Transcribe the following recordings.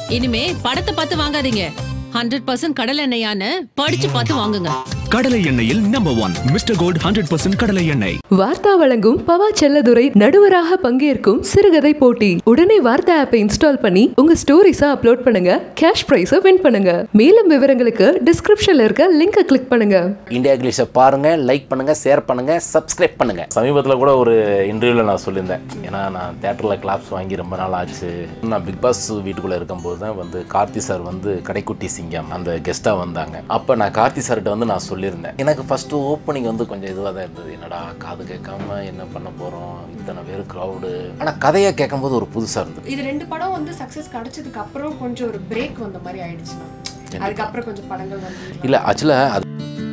இனிமே படத்தை பார்த்து வாங்காதீங்க ஹண்ட்ரட் பர்சன்ட் கடல் எண்ணெயான்னு படிச்சு பார்த்து வாங்குங்க கடலை எண்ணெயில் number one mister gold hundred percent கடலை எண்ணெய் வார்த்தா வழங்கும் பவா செல்லதுரை நடுவராக பங்கேற்கும் சிறுகதை போட்டி உடனே வார்த்தா ஆப்பை இன்ஸ்டால் பண்ணி உங்க ஸ்டோரிஸை அப்லோட் பண்ணுங்க கேஷ் பிரைஸை வின் பண்ணுங்க மேலும் விவரங்களுக்கு டிஸ்கிரிப்ஷன்ல இருக்க லிங்கை கிளிக் பண்ணுங்க இந்தியா இங்கிலீஷை பாருங்க லைக் பண்ணுங்க ஷேர் பண்ணுங்க சப்ஸ்கிரைப் பண்ணுங்க சமீபத்தில் கூட ஒரு இன்டர்வியூவில் நான் சொல்லியிருந்தேன் ஏன்னா நான் தேட்டரில் கிளாப்ஸ் வாங்கி ரொம்ப நாள் ஆச்சு நான் பிக் பாஸ் வீட்டுக்குள்ளே இருக்கும்போது தான் வந்து கார்த்தி சார் வந்து கடைக்குட்டி சிங்கம் அந்த கெஸ்ட்டாக வந்தாங்க அப்போ நான் கார்த்தி சார்கிட்ட வந்து நான் சொல்லியிருந்தேன் எனக்கு ஃபஸ்ட்டு ஓப்பனிங் வந்து கொஞ்சம் இதுவாக தான் இருந்தது என்னடா காது கேட்காம என்ன பண்ண போகிறோம் இத்தனை பேர் க்ரௌடு ஆனால் கதையை கேட்கும்போது ஒரு புதுசாக இருந்தது இது ரெண்டு படம் வந்து சக்சஸ் கிடைச்சதுக்கு அப்புறம் கொஞ்சம் ஒரு பிரேக் வந்த மாதிரி ஆயிடுச்சுன்னா அதுக்கப்புறம் கொஞ்சம் படங்கள் வந்து இல்லை ஆக்சுவலாக அது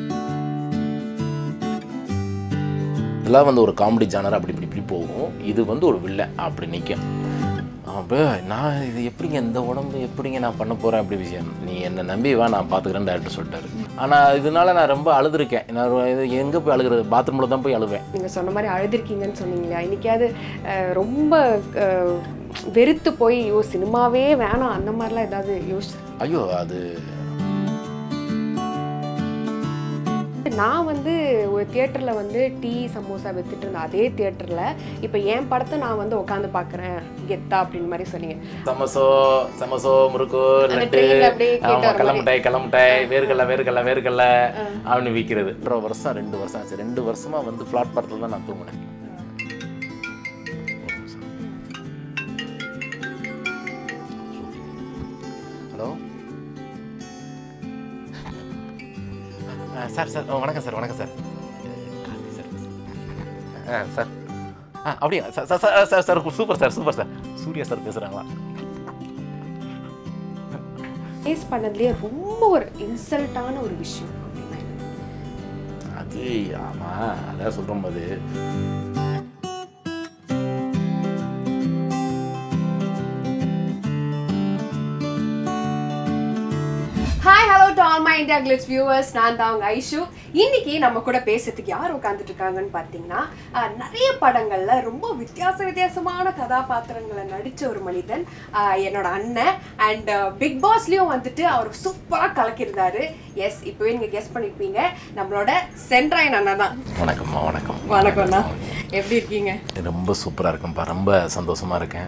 இதெல்லாம் வந்து ஒரு காமெடி ஜானர் அப்படி இப்படி இப்படி போகும் இது வந்து ஒரு வில்லன் அப்படி நிற்கும் அப்போ நான் இது எப்படிங்க இந்த உடம்பு எப்படிங்க நான் பண்ண போகிறேன் அப்படி விஷயம் நீ என்னை நம்பி வா நான் பார்த்துக்கிறேன் டேரக்டர் சொல்லிட்டாரு ஆனால் இதனால நான் ரொம்ப அழுதுருக்கேன் நான் இது எங்கே போய் அழுகிறது பாத்ரூமில் தான் போய் அழுவேன் நீங்க சொன்ன மாதிரி அழுதுருக்கீங்கன்னு சொன்னீங்களா இன்னைக்காவது அஹ், ரொம்ப அஹ், வெறுத்து போய் ஐயோ சினிமாவே வேணாம் அந்த மாதிரிலாம் ஏதாவது யோசிச்சு ஐயோ அது நான் வந்து ஒரு தியேட்டரில் வந்து டீ சமோசா வித்துட்டு இருந்த அதே தியேட்டரில் இப்போ என் படத்தை நான் வந்து உட்காந்து பார்க்குறேன் கெத்தா அப்படின்னு மாதிரி சொன்னீங்க சமசோ சமசோ முறுக்கு லட்டு train ல அப்படியே கேட்டு ஆமா வர கடல மாதிரி. மிட்டாய் கடல மிட்டாய் வேர்க்கடலை வேர்க்கடலை வேர்க்கடலை அப்படின்னு விற்கிறது ரெண்டரை வருஷம் ரெண்டு வருஷம் ஆச்சு ரெண்டு வருஷமா வந்து பிளாட்பாரத்தில் தான் நான் தூங்கினேன் ஹலோ சார் சார் ஓ, வணக்கம் சார் வணக்கம் சார் கார்த்தி சார் ஆ சார் ஆ அப்படியா sir sir sir sir sir super sir super sir Suriya sir பேசுகிறாங்களா ஃபேஸ் பண்ணதுலேயே ரொம்ப ஒரு இன்சல்ட்டான ஒரு விஷயம் அப்படின்னா என்ன? அது ஆமாம் அதான் சொல்கிறோம் போது hi hello to all my India glitz viewers நான் தான் உங்க ஐஷு இன்னைக்கு நம்ம கூட பேசுறதுக்கு யார் உட்காந்துட்டு இருக்காங்கன்னு பார்த்தீங்கன்னா ஆஹ், நிறைய படங்கள்ல ரொம்ப வித்தியாச வித்தியாசமான கதாபாத்திரங்களை நடிச்ச ஒரு மனிதன் ஆஹ், என்னோட அண்ணன் அண்ட் பிக் பாஸ்லயும் வந்துட்டு அவர் சூப்பரா கலக்கியிருந்தாரு எஸ் இப்பவே நீங்க கெஸ் பண்ணிருப்பீங்க நம்மளோட சென்ட்ராயன் அண்ணன் தான் வணக்கம்மா வணக்கம் வணக்கம்ண்ணா எப்படி இருக்கீங்க ரொம்ப சூப்பராக இருக்கும்ப்பா ரொம்ப சந்தோஷமாக இருக்கேன்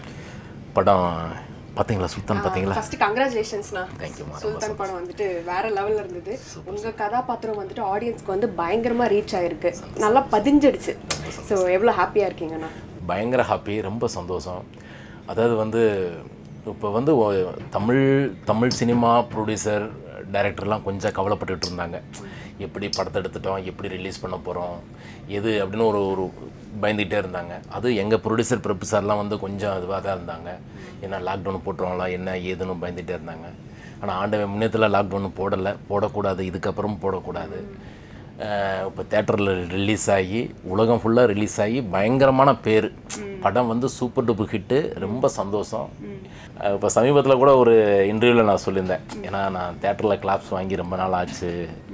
படம் பார்த்தீங்களா சுல்தான் பார்த்தீங்களா ஃபர்ஸ்ட் கங்க்ராச்சுலேஷன்ஸ்ண்ணா தேங்க்யூம்மா ரொம்ப சுல்தான் படம் வந்துட்டு வேற லெவல்ல இருந்தது உங்க கதாபாத்திரம் வந்துட்டு ஆடியன்ஸ்க்கு வந்து பயங்கரமா ரீச் ஆயிருக்கு நல்லா பதிஞ்சிடுச்சு ஸோ எவ்வளோ ஹாப்பியா இருக்கீங்கண்ணா பயங்கர ஹாப்பி ரொம்ப சந்தோஷம் அதாவது வந்து இப்போ வந்து ஒ- தமிழ் தமிழ் சினிமா ப்ரொடியூசர் டைரக்டர்லாம் கொஞ்சம் கவலைப்பட்டுட்டு இருந்தாங்க எப்படி படத்தை எடுத்துட்டோம் எப்படி ரிலீஸ் பண்ண போகிறோம் எது அப்படின்னு ஒரு ஒரு பயந்துகிட்டே இருந்தாங்க அது எங்கள் ப்ரொடியூசர் பிரபு சார்லாம் வந்து கொஞ்சம் இதுவாக தான் இருந்தாங்க ஏன்னா லாக்டவுன் போட்டுருவாங்களா என்ன ஏதுன்னு பயந்துகிட்டே இருந்தாங்க ஆனால் ஆண்டவன் முன்னேத்தில் லாக்டவுன் போடலை போடக்கூடாது இதுக்கப்புறம் போடக்கூடாது இப்போ தேட்டரில் ரிலீஸ் ஆகி உலகம் ஃபுல்லாக ரிலீஸ் ஆகி பயங்கரமான பேர் படம் வந்து சூப்பர் டூப்பர் ஹிட்டு ரொம்ப சந்தோஷம் இப்போ சமீபத்தில் கூட ஒரு இன்டர்வியூவில் நான் சொல்லியிருந்தேன் ஏன்னா நான் தேட்டரில் கிளாப்ஸ் வாங்கி ரொம்ப நாள் ஆச்சு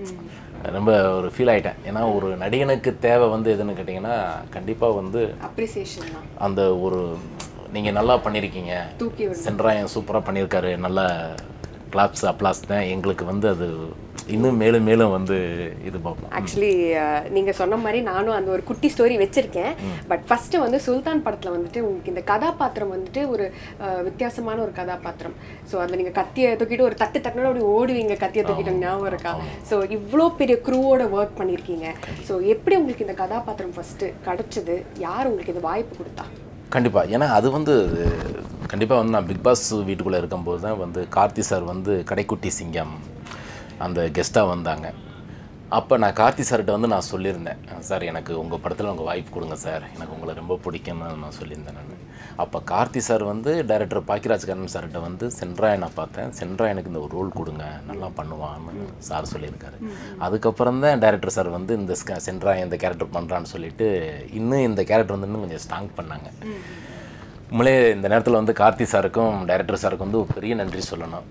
ரொம்ப ஒரு ஃபீல் ஆகிட்டேன் ஏன்னா ஒரு நடிகனுக்கு தேவை வந்து எதுன்னு கேட்டிங்கன்னா கண்டிப்பாக வந்து அப்ரிசியேஷன் தான் அந்த ஒரு நீங்கள் நல்லா பண்ணியிருக்கீங்க தூக்கி விடு சென்ட்ராயன் சூப்பராக பண்ணியிருக்காரு நல்ல கிளாப்ஸ் அப்ளாஸ் தான் எங்களுக்கு வந்து அது இன்னும் மேலும் மேலும் வந்து இது பார்ப்போம் ஆக்சுவலி நீங்க சொன்ன மாதிரி நானும் அந்த ஒரு குட்டி ஸ்டோரி வச்சிருக்கேன் பட் ஃபர்ஸ்ட் வந்து சுல்தான் படத்துல வந்துட்டு உங்களுக்கு இந்த கதாபாத்திரம் வந்துட்டு ஒரு அஹ், வித்தியாசமான ஒரு கதாபாத்திரம் ஸோ அதில் நீங்க கத்தியை தூக்கிட்டு ஒரு தட்டு தட்டுனோட அப்படி ஓடுவீங்க கத்தியை தூக்கிட்டு ஞாபகம் இருக்கா ஸோ இவ்வளோ பெரிய க்ரூவோட ஒர்க் பண்ணியிருக்கீங்க ஸோ எப்படி உங்களுக்கு இந்த கதாபாத்திரம் ஃபர்ஸ்ட் கிடைச்சது யார் உங்களுக்கு இந்த வாய்ப்பு கொடுத்தா கண்டிப்பாக ஏன்னா அது வந்து கண்டிப்பாக வந்து நான் பிக் பாஸ் வீட்டுக்குள்ளே இருக்கும்போது தான் வந்து கார்த்தி சார் வந்து கடைக்குட்டி சிங்கம் அந்த கெஸ்ட்டாக வந்தாங்க அப்போ நான் கார்த்தி சார்கிட்ட வந்து நான் சொல்லியிருந்தேன் சார் எனக்கு உங்கள் படத்தில் உங்கள் வாய்ப்பு கொடுங்க சார் எனக்கு உங்களை ரொம்ப பிடிக்கும்னு நான் சொல்லியிருந்தேன் நான் அப்போ கார்த்தி சார் வந்து டைரக்டர் பாக்கியராஜ் கண்ணன் சார்கிட்ட வந்து சென்ட்ராயனை பார்த்தேன் சென்ட்ராயனுக்கு இந்த ஒரு ரோல் கொடுங்க நல்லா பண்ணுவான்னு சார் சொல்லியிருக்காரு அதுக்கப்புறம் தான் டைரக்டர் சார் வந்து இந்த ஸ்க- சென்ட்ராயன் இந்த கேரக்டர் பண்ணுறான்னு சொல்லிட்டு இன்னும் இந்த கேரக்டர் வந்து இன்னும் கொஞ்சம் ஸ்ட்ராங் பண்ணாங்க உண்மையிலே இந்த நேரத்தில் வந்து கார்த்தி சாருக்கும் டைரக்டர் சாருக்கும் வந்து ஒரு பெரிய நன்றி சொல்லணும்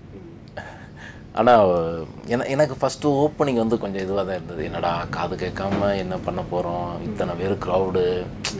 ஆனால் என எனக்கு ஃபஸ்ட்டு ஓப்பனிங் வந்து கொஞ்சம் இதுவாக தான் இருந்தது என்னடா காது கேட்காம என்ன பண்ண போகிறோம் இத்தனை பேர் க்ரௌடு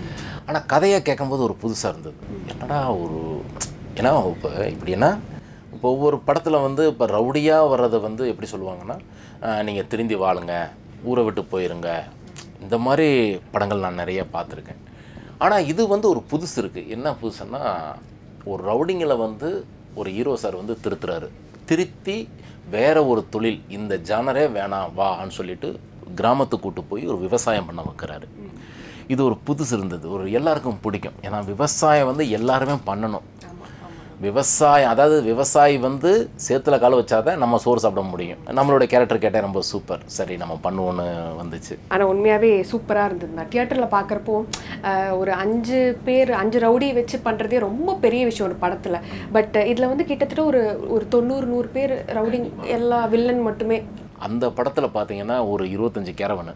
ஆனால் கதையை கேட்கும்போது ஒரு புதுசாக இருந்தது என்னடா ஒரு ஏன்னா இப்போ இப்படின்னா இப்போ ஒவ்வொரு படத்தில் வந்து இப்போ ரவுடியாக வர்றதை வந்து எப்படி சொல்லுவாங்கன்னா நீங்கள் திருந்தி வாழுங்க ஊரை விட்டு போயிருங்க இந்த மாதிரி படங்கள் நான் நிறைய பார்த்துருக்கேன் ஆனால் இது வந்து ஒரு புதுசு இருக்குது என்ன புதுசுன்னா ஒரு ரவுடிங்களை வந்து ஒரு ஹீரோ சார் வந்து திருத்துறாரு திருத்தி வேற ஒரு தொழில் இந்த ஜானரே வேணாம் வான்னு சொல்லிட்டு கிராமத்துக்கு கூட்டு போய் ஒரு விவசாயம் பண்ண வைக்கிறாரு இது ஒரு புதுசு இருந்தது ஒரு எல்லாருக்கும் பிடிக்கும் ஏன்னா விவசாயம் வந்து எல்லாருமே பண்ணணும் விவசாயம் அதாவது விவசாயி வந்து சேத்துல கால வச்சாதான் நம்ம சோறு சாப்பிட முடியும் நம்மளோட கேரக்டர் கேட்டால் ரொம்ப சூப்பர் சரி நம்ம பண்ணுவோன்னு வந்துச்சு ஆனால் உண்மையாகவே சூப்பராக இருந்தது நான் தியேட்டரில் பார்க்குறப்போ ஒரு அஞ்சு பேர் அஞ்சு ரவுடியை வச்சு பண்ணுறதே ரொம்ப பெரிய விஷயம் ஒரு படத்தில் பட் இதில் வந்து கிட்டத்தட்ட ஒரு ஒரு தொண்ணூறு நூறு பேர் ரவுடிங் எல்லா வில்லன் மட்டுமே அந்த படத்தில் பார்த்தீங்கன்னா ஒரு இருபத்தஞ்சி கேரவனு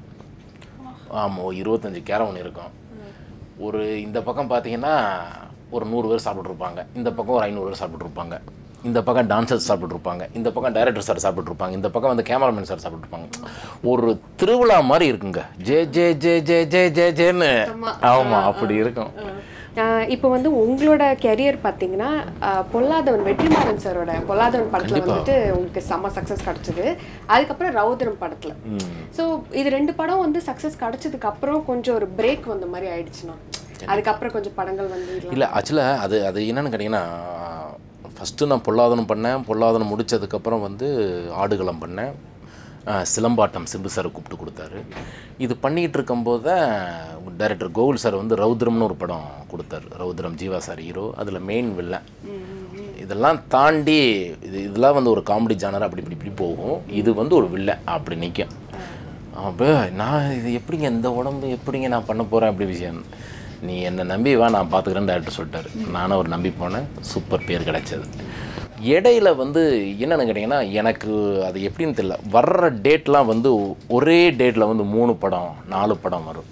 ஆமாம் இருபத்தஞ்சி கேரவன் இருக்கும் ஒரு இந்த பக்கம் பார்த்தீங்கன்னா ஒரு நூறு பேர் சாப்பிட்ருப்பாங்க இந்த பக்கம் ஒரு ஐநூறு பேர் சாப்பிட்ருப்பாங்க இந்த பக்கம் டான்சர்ஸ் சாப்பிட்ருப்பாங்க இந்த பக்கம் டைரக்டர் சார் சாப்பிட்ருப்பாங்க இந்த பக்கம் வந்து கேமராமேன் சார் சாப்பிட்ருப்பாங்க ஒரு திருவிழா மாதிரி இருக்குங்க ஜே ஜே ஜே ஜே ஜே ஜே ஜேன்னு ஆமாம் அப்படி இருக்கும் ஆஹ் இப்போ வந்து உங்களோட கெரியர் பார்த்தீங்கன்னா ஆஹ் பொல்லாதவன் வெற்றிமாறன் சாரோட பொல்லாதவன் படத்தில் வந்துட்டு உங்களுக்கு செம்ம சக்ஸஸ் கிடச்சிது அதுக்கப்புறம் ரவுதரம் படத்தில் ஸோ இது ரெண்டு படம் வந்து சக்ஸஸ் கிடச்சதுக்கு அப்புறம் கொஞ்சம் ஒரு பிரேக் வந்த மாதிரி ஆயிடுச்சுன்னா அதுக்கப்புறம் கொஞ்சம் படங்கள் வந்து இல்ல. இல்லை ஆக்சுவலாக அது அது என்னன்னு கேட்டிங்கன்னா ஃபஸ்ட்டு நான் பொல்லாதனம் பண்ணேன் பொல்லாதனம் முடித்ததுக்கப்புறம் வந்து ஆடுகளம் பண்ணேன் ஆஹ் சிலம்பாட்டம் சிம்பு சார் கூப்பிட்டு கொடுத்தாரு இது பண்ணிகிட்டு இருக்கும்போது தான் டைரக்டர் கோகுல் சார் வந்து ரௌத்ரம்னு ஒரு படம் கொடுத்தாரு ரௌத்ரம் ஜீவா சார் ஹீரோ அதில் மெயின் வில்லன் இதெல்லாம் தாண்டி இது இதெல்லாம் வந்து ஒரு காமெடி ஜானர் அப்படி இப்படி இப்படி போகும் இது வந்து ஒரு வில்லன் அப்படி நிற்கும் அப்போ நான் இது எப்படிங்க இந்த உடம்பு எப்படிங்க நான் பண்ண போகிறேன் அப்படி விஷயம் நீ என்னை நம்பி வா நான் பார்த்துக்கிறேன்னு டேரக்டர் சொல்லிட்டாரு நானும் அவர் நம்பி போனேன் சூப்பர் பேர் கிடைச்சது இடையில வந்து என்னென்னு கேட்டிங்கன்னா எனக்கு அது எப்படின்னு தெரியல வர்ற டேட்லாம் வந்து ஒரே டேட்டில் வந்து மூணு படம் நாலு படம் வரும்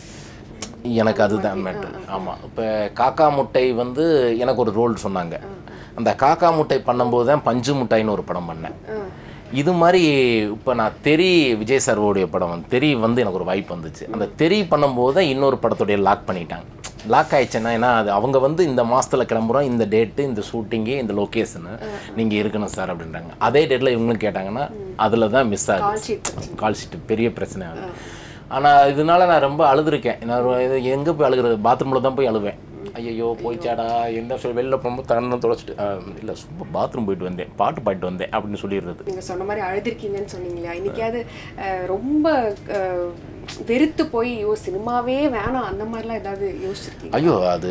எனக்கு அதுதான் மேட்ரு ஆமாம் இப்போ காக்கா முட்டை வந்து எனக்கு ஒரு ரோல் சொன்னாங்க அந்த காக்கா முட்டை பண்ணும்போது தான் பஞ்சு முட்டைன்னு ஒரு படம் பண்ணேன் இது மாதிரி இப்போ நான் தெரி விஜய் சார்வோடைய படம் வந்து தெரி வந்து எனக்கு ஒரு வாய்ப்பு வந்துச்சு அந்த தெரி பண்ணும்போது தான் இன்னொரு படத்துடைய லாக் பண்ணிட்டாங்க லாக் ஆயிடுச்சுன்னா ஏன்னா அது அவங்க வந்து இந்த மாதத்தில் கிளம்புறோம் இந்த டேட்டு இந்த ஷூட்டிங்கு இந்த லொக்கேஷனு நீங்கள் இருக்கணும் சார் அப்படின்றாங்க அதே டேட்டில் இவங்களும் கேட்டாங்கன்னா அதில் தான் மிஸ் ஆகுது கால் ஷீட் பெரிய பிரச்சனை ஆகுது ஆனால் இதனால நான் ரொம்ப அழுதுருக்கேன் நான் ஒரு இது எங்கே போய் அழுகிறது பாத்ரூமில் தான் போய் அழுவேன் ஐயோ போய்ச்சாடா என்ன சொல்லி வெளில போகும்போது தண்ணி தொலைச்சிட்டு இல்லை சும்மா பாத்ரூம் போயிட்டு வந்தேன் பாட்டு பாடிட்டு வந்தேன் அப்படின்னு சொல்லிடுறது நீங்க சொன்ன மாதிரி அழுதுருக்கீங்கன்னு சொன்னீங்க இல்லையா இன்னைக்காவது அஹ், ரொம்ப அஹ், வெறுத்து போய் ஐயோ சினிமாவே வேணாம் அந்த மாதிரிலாம் ஏதாவது யோசிச்சிருக்கீங்க ஐயோ அது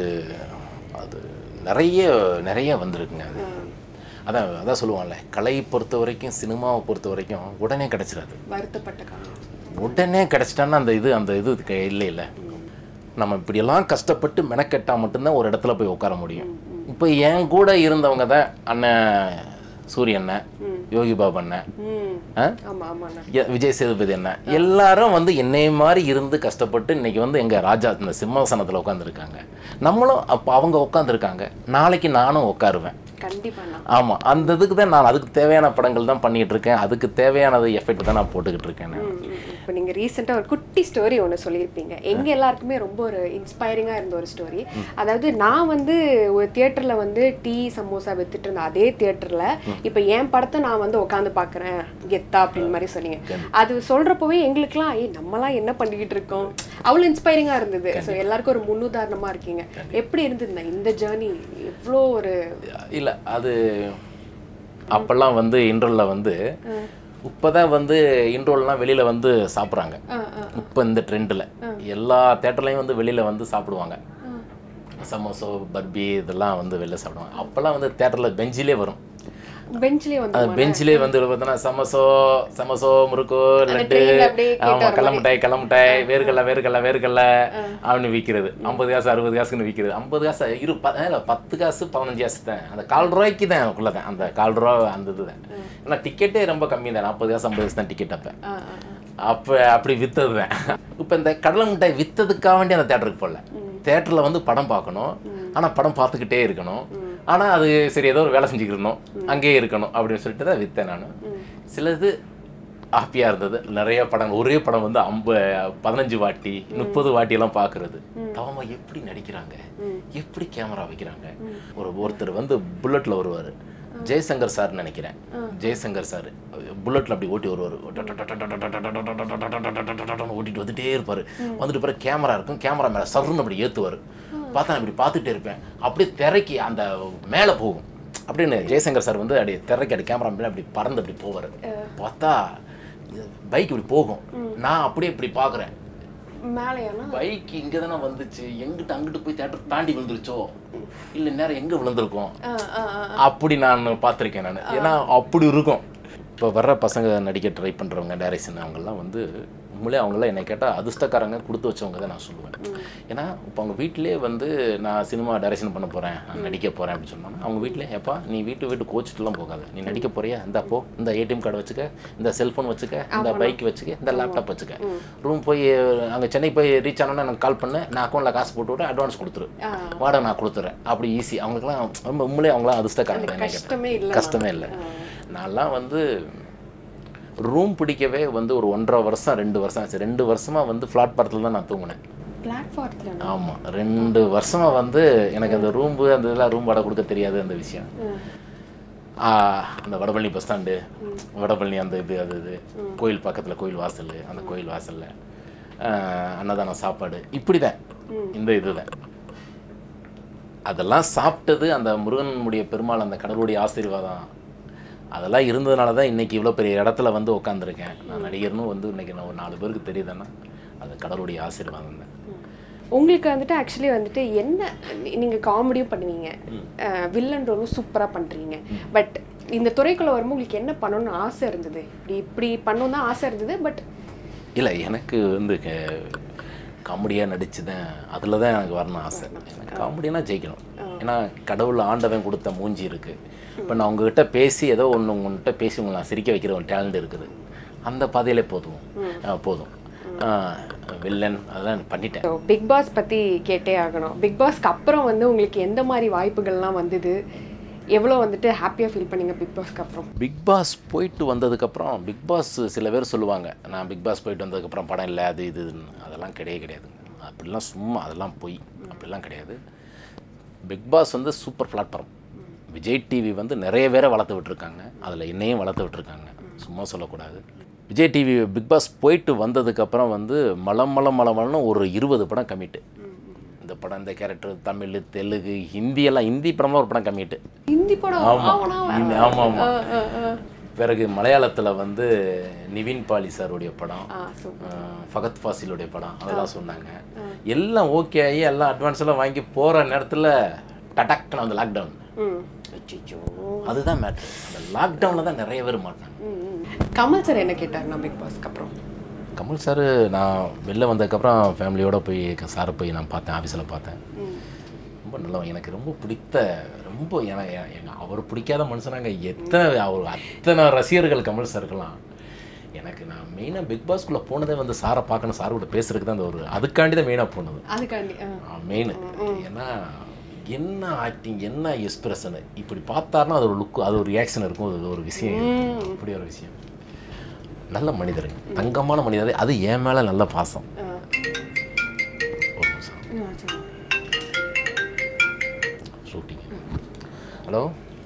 அது நிறைய நிறைய வந்திருக்குங்க அது அதான் அதான் சொல்லுவாங்கல்ல கலை பொறுத்த வரைக்கும் சினிமாவை பொறுத்த வரைக்கும் உடனே கிடச்சிடாது வருத்தப்பட்ட காலம் உடனே கிடச்சிட்டான்னா அந்த இது அந்த இது க- இல்லை இல்லை நம்ம இப்படியெல்லாம் கஷ்டப்பட்டு மெனக்கெட்டா மட்டும்தான் ஒரு இடத்துல போய் உட்கார முடியும் இப்போ என் கூட இருந்தவங்க தான் அண்ணன் சூரிய அண்ணன் யோகி பாபு அண்ணன் ம் ஆ? ஆமா ஆமாண்ணா ய- விஜய் சேதுபதி அண்ணன் எல்லாரும் வந்து என்னை மாதிரி இருந்து கஷ்டப்பட்டு இன்னைக்கு வந்து எங்க ராஜா இந்த சிம்மாசனத்தில் உட்காந்துருக்காங்க நம்மளும் அப்போ அவங்க உட்காந்துருக்காங்க நாளைக்கு நானும் உட்காருவேன் கண்டிப்பாண்ணா ஆமா அந்த இதுக்கு தான் நான் அதுக்கு தேவையான படங்கள் தான் பண்ணிட்டு இருக்கேன் அதுக்கு தேவையானது எஃபெக்ட் தான் நான் போட்டுக்கிட்டு இருக்கேன் நான். இப்போ நீங்கள் ரீசெண்டாக ஒரு குட்டி ஸ்டோரி ஒன்று சொல்லியிருப்பீங்க எங்க எல்லாருக்குமே ரொம்ப ஒரு இன்ஸ்பைரிங்காக இருந்த ஒரு ஸ்டோரி அதாவது நான் வந்து ஒரு தியேட்டரில் வந்து டீ சமோசா வித்துட்டு இருந்த அதே தியேட்டரில் இப்போ என் படத்தை நான் வந்து உட்காந்து பார்க்குறேன் கெத்தா அப்படின்னு மாதிரி சொன்னீங்க அது சொல்கிறப்பவே எங்களுக்குலாம் ஏய் நம்மலாம் என்ன பண்ணிக்கிட்டு இருக்கோம் அவ்வளோ இன்ஸ்பைரிங்காக இருந்தது ஸோ எல்லாருக்கும் ஒரு முன்னுதாரணமாக இருக்கீங்க எப்படி இருந்ததுண்ணா இந்த ஜேர்னி எவ்வளோ ஒரு இல்ல அது அப்பெல்லாம் வந்து இன்ட்ரோலில் வந்து இப்போதான் வந்து இன்ட்ரோல்லாம் வெளியில வந்து சாப்பிட்றாங்க இப்போ இந்த ட்ரெண்டில் எல்லா தேட்டர்லையும் வந்து வெளியில வந்து சாப்பிடுவாங்க சமோசோ பர்பி இதெல்லாம் வந்து வெளில சாப்பிடுவாங்க அப்போல்லாம் வந்து தேட்டரில் பெஞ்சிலே வரும் பெஞ்ச்லேயே வந்து அது பெஞ்சிலே வந்து பார்த்தோன்னா சமோசோ சமோசோ முறுக்கு லட்டு train-ல அப்படியே கேட்டு ஆமா வர கடல மிட்டாய் கடல மிட்டாய் வேர்க்கடலை வேர்க்கடலை வேர்க்கடலை அப்படின்னு விற்கிறது ஐம்பது காசு அறுபது காசுன்னு விற்கிறது ஐம்பது காசு இரு ப இல்ல, பத்து காசு பதினஞ்சு காசு தான் அந்த கால் ரூபாய்க்கு தான் எனக்குள்ள தான் அந்த கால் ரூபா அந்த இது தான் ஏன்னா டிக்கெட்டே ரொம்ப கம்மி தான் நாற்பது காசு ஐம்பது காசு தான் டிக்கெட் அப்போ ஆ, ஆ, ஆ. அப்போ அப்படி வித்தது தான் இப்போ இந்த கடலை மிட்டாய் வித்ததுக்காக வேண்டி அந்த தேட்டருக்கு போகல தேட்டரில் வந்து படம் பார்க்கணும் ஆனால் படம் பார்த்துக்கிட்டே இருக்கணும் ஆனால் அது சரி ஏதோ ஒரு வேலை செஞ்சுக்கணும் அங்கேயே இருக்கணும் அப்படின்னு சொல்லிட்டு தான் வித்தேன் நான் சிலது ஹாப்பியாக இருந்தது நிறைய படம் ஒரே படம் வந்து ஐம்ப பதினஞ்சு வாட்டி முப்பது வாட்டியெல்லாம் பார்க்குறது அவங்க எப்படி நடிக்கிறாங்க எப்படி கேமரா வைக்கிறாங்க ஒரு ஒருத்தர் வந்து புல்லட்டில் வருவார் ஜெய்சங்கர் சார் நினைக்கிறேன் ஜெய்சங்கர் சார் புல்லட்டில் அப்படி ஓட்டி வருவார் ஓட்டிட்டு வந்துட்டே இருப்பார் வந்துட்டு பிறகு கேமரா இருக்கும் கேமரா மேலே சருன்னு அப்படி ஏற்றுவார் பார்த்தா நான் இப்படி பார்த்துட்டே இருப்பேன் அப்படியே திரைக்கு அந்த மேலே போகும் அப்படின்னு ஜெய்சங்கர் சார் வந்து அப்படியே திரைக்கு அப்படி கேமரா மேலே அப்படி பறந்து அப்படி போவார் பார்த்தா பைக் இப்படி போகும் நான் அப்படியே இப்படி பார்க்குறேன் மேலையானா பைக் இங்கே தானே வந்துச்சு எங்கிட்ட அங்கிட்டு போய் தேட்டர் தாண்டி விழுந்துருச்சோ இல்லை நேரம் எங்கே விழுந்திருக்கோம் ஆ, ஆ, ஆ. அப்படி நான் பார்த்துருக்கேன் நான் ஏன்னா அப்படி இருக்கும் இப்போ வர்ற பசங்க நடிக்க ட்ரை பண்ணுறவங்க டைரக்ஷன் அவங்கெல்லாம் வந்து உண்மையிலே அவங்களாம் என்னை கேட்டால் அதிர்ஷ்டக்காரங்க கொடுத்து வச்சவங்க தான் நான் சொல்லுவேன் ஏன்னா இப்போ அவங்க வீட்டிலே வந்து நான் சினிமா டைரக்ஷன் பண்ண போகிறேன் நான் நடிக்க போகிறேன் அப்படின்னு சொன்னாங்க அவங்க வீட்டிலே எப்பா நீ வீட்டு வீட்டு கோச்சிட்டுலாம் போகாத நீ நடிக்க போறியா இந்த போ இந்த ஏடிஎம் கார்டு வச்சுக்க இந்த செல்ஃபோன் வச்சுக்க இந்த பைக் வச்சுக்க இந்த லேப்டாப் வச்சுக்க ரூம் போய் அங்கே சென்னை போய் ரீச் ஆனோன்னே எனக்கு கால் பண்ணு நான் அக்கௌண்ட்டில் காசு போட்டு விட்டு அட்வான்ஸ் கொடுத்துரு வாடகை நான் கொடுத்துறேன் அப்படி ஈஸி அவங்களுக்குலாம் ரொம்ப உண்மையிலே அவங்களாம் அதிர்ஷ்டக்காரங்க என்ன கஷ்டமே கேட்டா. இல்ல கஷ்டமே இல்லை நான்லாம் வந்து ரூம் பிடிக்கவே வந்து ஒரு ஒன்றரை வருஷம் ரெண்டு வருஷம் ஆச்சு ரெண்டு வருஷமாக வந்து பிளாட்பாரத்தில் தான் நான் தூங்கினேன் பிளாட்ஃபார்த்தில் ஆமாம் ரெண்டு வருஷமாக வந்து எனக்கு அந்த ரூம் அந்த இதெல்லாம் ரூம் வாடகை கொடுக்க தெரியாது அந்த விஷயம் ஆ, அந்த வடபழனி பஸ் ஸ்டாண்டு வடபழனி அந்த இது அது இது கோயில் பக்கத்தில் கோயில் வாசல் அந்த கோயில் வாசலில் அன்னதானம் சாப்பாடு இப்படி தான் இந்த இதுதான் அதெல்லாம் சாப்பிட்டது அந்த முருகனுடைய பெருமாள் அந்த கடவுளுடைய ஆசீர்வாதம் அதெல்லாம் இருந்ததுனால தான் இன்னைக்கு இவ்வளோ பெரிய இடத்துல வந்து உட்காந்துருக்கேன் நான் நடிகர்னு வந்து இன்னைக்கு நான் ஒரு நாலு பேருக்கு தெரியுதுன்னா அது கடவுளுடைய ஆசீர்வாதம் தான் உங்களுக்கு வந்துட்டு ஆக்சுவலி வந்துட்டு என்ன நீ- நீங்க காமெடியும் பண்ணுவீங்க வில்லன் ரோலும் சூப்பரா பண்றீங்க பட் இந்த துறைக்குள்ள வரும்போது உங்களுக்கு என்ன பண்ணணும்னு ஆசை இருந்தது இப்படி இப்படி பண்ணணும் தான் ஆசை இருந்தது பட் இல்லை எனக்கு வந்து காமெடியாக நடிச்சு தான் அதில் தான் எனக்கு வரணும் ஆசை எனக்கு காமெடினா ஜெயிக்கணும் ஏன்னா கடவுள் ஆண்டவன் கொடுத்த மூஞ்சி இருக்குது இப்போ நான் உங்ககிட்ட பேசி ஏதோ ஒன்று உங்கள்கிட்ட பேசி உங்களை நான் சிரிக்க வைக்கிற ஒரு டேலண்ட் இருக்குது அந்த பாதையிலே போதும் அஹ் போதும் வில்லன் அதெல்லாம் பண்ணிட்டேன் பிக் பாஸ் பத்தி கேட்டே ஆகணும் பிக் பாஸ்க்கு அப்புறம் வந்து உங்களுக்கு எந்த மாதிரி வாய்ப்புகள்லாம் வந்தது எவ்வளோ வந்துட்டு ஹாப்பியாக ஃபீல் பண்ணீங்க பிக் பாஸ்க்கு அப்புறம் பிக் பாஸ் போயிட்டு வந்ததுக்கப்புறம் பிக் பாஸ் சில பேர் சொல்லுவாங்க நான் பிக் பாஸ் போயிட்டு வந்ததுக்கப்புறம் படம் இல்லை அது இது இதுன்னு. அதெல்லாம் கிடையவே கிடையாதுங்க அப்படிலாம் சும்மா அதெல்லாம் பொய் அப்படிலாம் கிடையாது பிக் பாஸ் வந்து சூப்பர் பிளாட்ஃபார்ம் விஜய் டிவி வந்து நிறைய பேரை வளர்த்து விட்டுருக்காங்க அதில் என்னையும் வளர்த்து விட்டுருக்காங்க சும்மா சொல்லக்கூடாது விஜய் டிவி பிக் பாஸ் போயிட்டு வந்ததுக்கப்புறம் வந்து மலம் மலம் மலம் மலம்னு ஒரு இருபது படம் கம்மிட்டு இந்த படம் இந்த கேரக்டர் தமிழ் தெலுங்கு ஹிந்தி எல்லாம் ஹிந்தி படமாக ஒரு படம் கம்மிட்டு ஹிந்தி படம் ஆமாம் ஆமாம் ஆமாம் பிறகு மலையாளத்தில் வந்து நிவின் பாலி சாருடைய படம் ஆ சூப்பர் அஹ் ஃபகத் ஃபாசிலுடைய படம் அதெல்லாம் சொன்னாங்க எல்லாம் ஓகே ஆகி எல்லாம் அட்வான்ஸ் எல்லாம் வாங்கி போகிற நேரத்தில் டடக்குன்னு அந்த லாக்டவுன் ம் அதுதான் மேட்ரு அந்த லாக்டவுனில் தான் நிறைய பேர் மாட்டாங்க ம், ம். கமல் சார் என்ன கேட்டாருன்னா பிக் பாஸ்க்கு அப்புறம் கமல் சார் நான் வெளில வந்ததுக்கப்புறம் ஃபேமிலியோட போய் சாரை போய் நான் பார்த்தேன் ஆஃபீஸில் பார்த்தேன் ரொம்ப நல்லவன் எனக்கு ரொம்ப பிடித்த ரொம்ப எனக்கு எங்கள் அவர் பிடிக்காத மனுஷனாங்க எத்தனை அவர் அத்தனை ரசிகர்கள் கமல் சாருக்கெல்லாம் எனக்கு நான் மெயினாக பிக் பாஸ்குள்ளே போனதே வந்து சாரை பார்க்கணும் சார் கூட பேசுறதுக்கு தான் அந்த ஒரு அதுக்காண்டி தான் மெயினாக போனது அதுக்காண்டி ஆ. மெயின் ஏன்னா என்ன ஆக்டிங் என்ன எக்ஸ்பிரஷனு இப்படி பார்த்தாருன்னா அது ஒரு லுக்கு அது ஒரு ரியாக்ஷன் இருக்கும் அது ஒரு விஷயம் இருக்கும். அப்படி ஒரு விஷயம் நல்ல மனிதருங்க தங்கமான மனிதர் அது என் மேலே நல்ல பாசம் ஆ. ஒரு நிமிஷம் ஆ, சரி. ஷூட்டிங் ஹலோ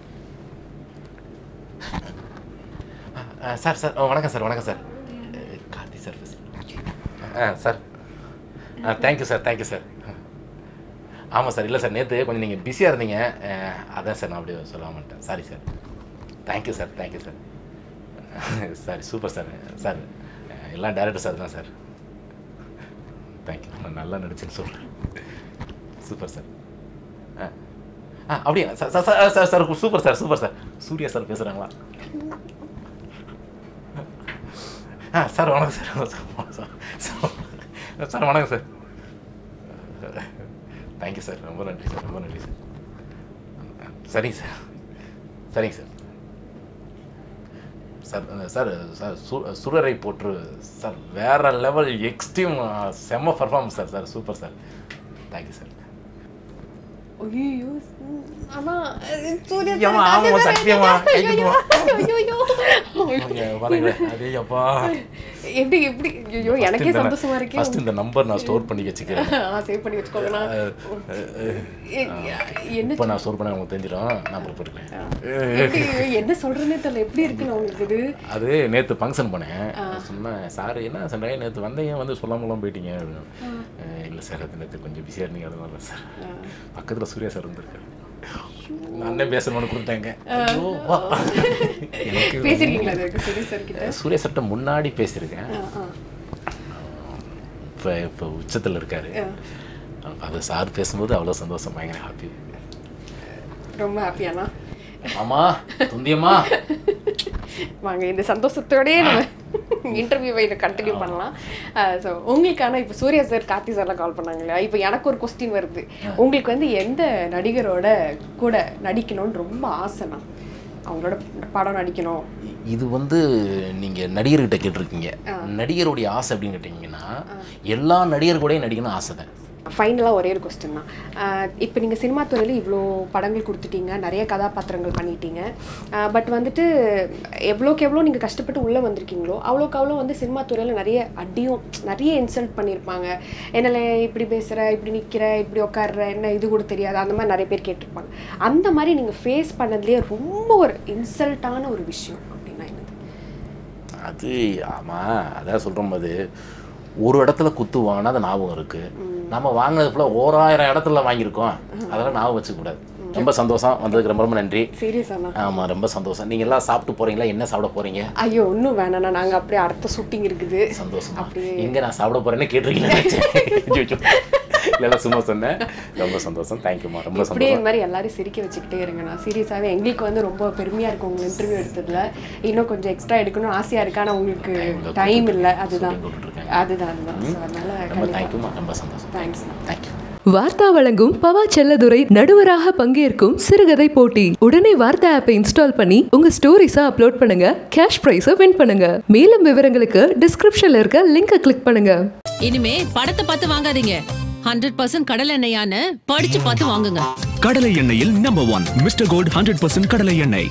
சார் சார் வணக்கம் சார் வணக்கம் சார் கார்த்தி சார் ஆ சார் ஆ தேங்க்யூ சார் தேங்க்யூ சார் ஆமாம் சார் இல்லை சார் நேற்று கொஞ்சம் நீங்கள் பிஸியாக இருந்தீங்க அஹ், அதான் சார் நான் அப்படியே சொல்ல மாட்டேன் sorry sir thank you sir thank you sir sorry super sir sir அஹ், எல்லாம் டேரக்டர் சார் தான் சார் தேங்க்யூ நான் நல்லா நடிச்சேன்னு சொல்கிறேன் சூப்பர் சார் ஆ ஆ அப்படியா sir sir sir sir sir super sir super sir Suriya sir பேசுகிறாங்களா ஆ சார் வணக்கம் சார் வணக்கம் சார் சார் சார் வணக்கம் சார் தேங்க்யூ சார் ரொம்ப நன்றி சார் ரொம்ப நன்றி சார் சரிங்க சார் சரிங்க சார் சார் அஹ், சார் சார் சு சுரரை போற்று சார் வேற லெவல் எக்ஸ்ட்ரீம் செம்ம performance sir sir super sir thank you sir ஐயோ ஆனா அஹ், சூர்யா ஏம்மா, சார், ஆமாம்மா, அது சத்தியமா, வேற. கைக்குமா. ஐயோ, ஐயோ. வரங்க அதே அப்பா எப்படி எப்படி ஐயோ எனக்கே சந்தோஷமா இருக்கே ஃபர்ஸ்ட் இந்த நம்பர் நான் ஸ்டோர் பண்ணி வச்சுக்கிறேன் சேவ் பண்ணி வச்சுக்கோங்கண்ணா எ- என்ன இப்போ நான் ஸ்டோர் பண்ண உங்களுக்கு தெரிஞ்சிடும் நான் அப்புறம் போட்டுக்கிறேன் எப்படி என்ன சொல்றேன்னே தெரியல எப்படி இருக்குண்ணா உங்களுக்கு இது அது நேற்று ஃபங்க்ஷன் போனேன் சொன்னேன் சார் என்ன சண்டே நேற்று வந்தீங்க வந்து சொல்லாமலாம் போயிட்டீங்க இல்லை சார் அது நேற்று கொஞ்சம் பிஸியாக இருந்தீங்க அதனால சார் பக்கத்தில் சூர்யா சார் வந்திருக்காரு நான் அண்ணன் பேசணும்னு கொடுத்தாங்க ஐயோ, வா. எனக்கு பேசிருக்கீங்களா அதுக்கு சரி சார் கிட்ட சூர்யா சார்ட்ட முன்னாடி பேசியிருக்கேன் ஆ, ஆ. இப்போ இப்போ உச்சத்தில் இருக்காரு அது சார் பேசும்போது அவ்வளோ சந்தோஷம் பயங்கர ஹாப்பி ரொம்ப ஹாப்பியாண்ணா ஆமா துந்தியம்மா வாங்க இந்த சந்தோஷத்தோடயே நம்ம இன்டர்வியூவை இதை கண்டினியூ பண்ணலாம் ஸோ உங்களுக்கான இப்போ சூர்யா சார் கார்த்தி சார்லாம் கால் பண்ணாங்க இல்லையா இப்போ எனக்கு ஒரு கொஸ்டின் வருது உங்களுக்கு வந்து எந்த நடிகரோட கூட நடிக்கணும்னு ரொம்ப ஆசைண்ணா அவங்களோட படம் நடிக்கணும் இது வந்து நீங்க நடிகர்கிட்ட கேட்டிருக்கீங்க நடிகருடைய ஆசை அப்படின்னு கேட்டிங்கன்னா எல்லா நடிகர் கூடயும் நடிக்கணும் ஆசை தான் ஃபைனலாக ஒரே ஒரு கொஸ்டின் தான் இப்போ நீங்கள் சினிமா துறையில் இவ்வளோ படங்கள் கொடுத்துட்டீங்க நிறைய கதாபாத்திரங்கள் பண்ணிட்டீங்க பட் வந்துட்டு எவ்வளோக்கு எவ்வளோ நீங்கள் கஷ்டப்பட்டு உள்ளே வந்திருக்கீங்களோ அவ்வளோக்கு அவ்வளோ வந்து சினிமா துறையில் நிறைய அடியும் நிறைய இன்சல்ட் பண்ணியிருப்பாங்க என்னல இப்படி பேசுகிற இப்படி நிற்கிற இப்படி உட்கார்ற என்ன இது கூட தெரியாது அந்த மாதிரி நிறைய பேர் கேட்டிருப்பாங்க அந்த மாதிரி நீங்கள் ஃபேஸ் பண்ணதுலேயே ரொம்ப ஒரு இன்சல்ட்டான ஒரு விஷயம் அப்படின்னா என்னது அது ஆமா அதான் சொல்றோம் போது ஒரு இடத்துல குத்து வாங்கினா அது ஞாபகம் இருக்கு நம்ம வாங்கினது ஃபுல்லாக ஓராயிரம் இடத்துல வாங்கியிருக்கோம் அதெல்லாம் ஞாபகம் வச்சுக்க கூடாது ரொம்ப சந்தோஷம் வந்ததுக்கு ரொம்ப ரொம்ப நன்றி சீரியஸாண்ணா ஆமா ரொம்ப சந்தோஷம் நீங்க எல்லாம் சாப்பிட்டு போறீங்களா என்ன சாப்பிட போறீங்க ஐயோ ஒன்றும் வேணாண்ணா நாங்கள் அப்படியே அடுத்த ஷூட்டிங் இருக்குது சந்தோஷமா அப்படியே. எங்க நான் சாப்பிட போறேன்னு கேட்டிருக்கீங்களா இல்லை சும்மா சொன்னேன் ரொம்ப சந்தோஷம் தேங்க்யூமா ரொம்ப இப்படியே சந்தோஷம் இந்த மாதிரி எல்லாரும் சிரிக்க வச்சுக்கிட்டே இருங்க நான் சீரியஸாகவே எங்களுக்கு வந்து ரொம்ப பெருமையாக இருக்கு உங்களை இன்டர்வியூ எடுத்ததுல இன்னும் கொஞ்சம் எக்ஸ்ட்ரா எடுக்கணும்னு ஆசையாக இருக்கு ஆனால் உங்களுக்கு டைம் இல்லை அதுதான் போட்டுட்ருக்கேன் அதுதான் அதுதான் ஸோ அதனால ரொம்ப தேங்க்யூமா ரொம்ப சந்தோஷம் தேங்க்ஸ் தேங்க்யூ வார்த்தா வழங்கும் பவா செல்லதுரை நடுவராக பங்கேற்கும் சிறுகதை போட்டி உடனே வார்த்தா ஆப்பை இன்ஸ்டால் பண்ணி உங்க ஸ்டோரிஸை அப்லோட் பண்ணுங்க கேஷ் பிரைஸை வின் பண்ணுங்க மேலும் விவரங்களுக்கு டிஸ்கிரிப்ஷன்ல இருக்க லிங்கை கிளிக் பண்ணுங்க இனிமே படத்தை பார்த்து வாங்காதீங்க ஹண்ட்ரட் பர்சன்ட் கடல் எண்ணெயான்னு படிச்சு பார்த்து வாங்குங்க கடலை எண்ணெயில் number one mister gold hundred percent கடலை எண்ணெய்